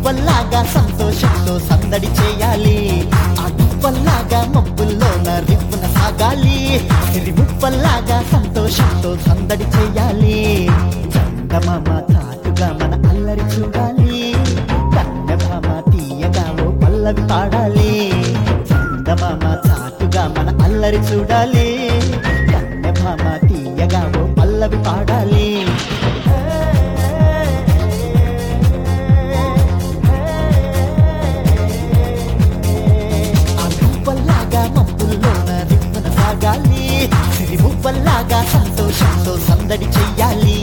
మువ్వల్లాగా సంతోషంతో సందడి చేయాలి ఆ గువ్వల్లాగా మబ్బుల్లోన రివ్వున సాగాలి సిరి మువ్వల్లాగా సంతోషంతో సందడి చేయాలి చందమామ తాటుగా మన అల్లరి చూడాలి కన్నభామ తీయగా ఓ పల్లవి పాడాలి చందమామ చాటుగా మన అల్లరి చూడాలి కన్నభామ తీయగా ఓ పల్లవి పాడాలి ఆ గువ్వల్లాగా మబ్బుల్లోన రివ్వున సాగాలి సిరి మువ్వల్లాగా సంతోషంతో సందడి చెయ్యాలి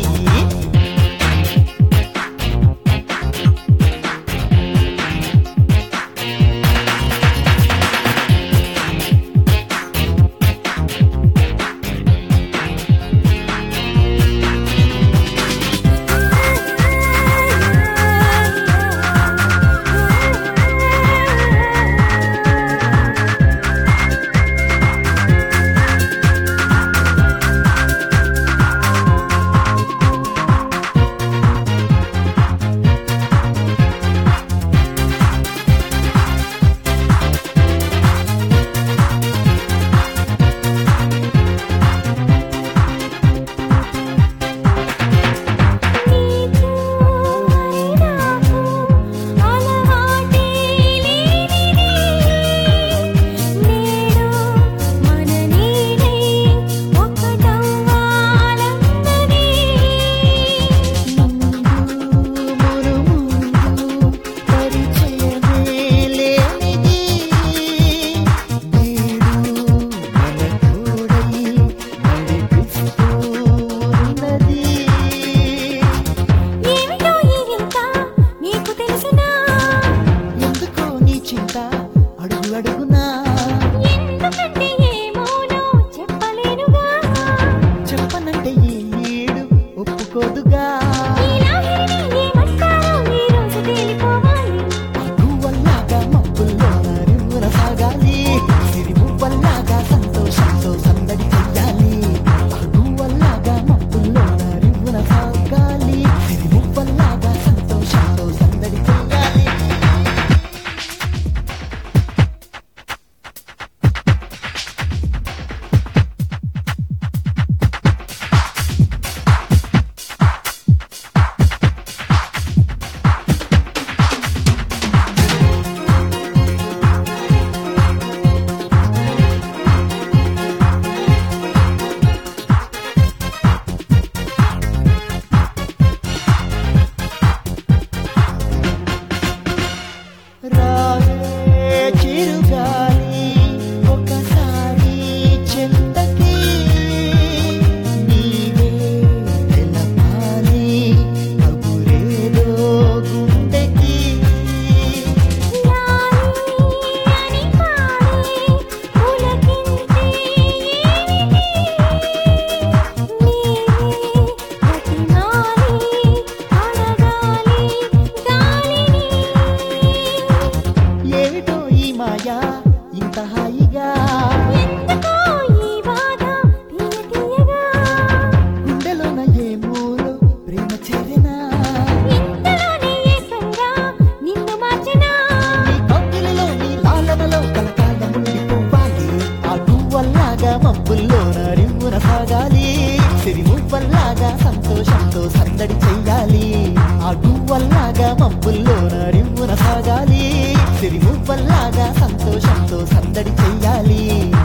నీకు మరి నాకు అలవాటే లేనిది నేడు మన నీడై ఒకటవ్వాలన్నది ఏమిటో ఈ వింత నీకు తెలుసునా ఎందుకంటే ఏమోనో చెప్పలేనుగా ఒప్పుకోదుగా ఈ లాహిరిని ఏమంటారో ఈ రోజు తేలిపోవాలి అగువల్లాగా మబ్బుల్లోన రివ్వున సాగాలి సిరి మువ్వల్లాగా సంతోషంతో సందడి చెయ్యాలి అగువల్లాగా మబ్బుల్లోన రివ్వున సాగాలి సిరి మువ్వల్లాగా సంతోషంతో సందడి చెయ్యాలి రావే చిరుగాలి ఒకసారి చెంతకి నీవే తెలపాలి కబురేదో గుండెకి లాలి అని పాడి పులకించే ఏమిటి నీవే బతిమాలి అడగాలి గాలిని ఏమిటో ఈ మాయా ఇంత హాయిగా ఎందుకో ఈ బాధ తీయ తీయగా గుండెలోన ఏ మూలో ప్రేమ చేరినా ఇంతలోనే ఏకంగా నిన్ను మార్చినా నీ కౌగిలిలో నీ లాలనలో కలకాలం ఉండిపోవాలి ఆ గువ్వల్లాగా మబ్బుల్లోన రివ్వున సాగాలి సిరి మువ్వల్లాగా సంతోషంతో సందడి చెయ్యాలి ఆ గువ్వల్లాగా మబ్బుల్లోన రివ్వున సాగాలి సిరి మువ్వల్లాగా సంతోషంతో సందడి చెయ్యాలి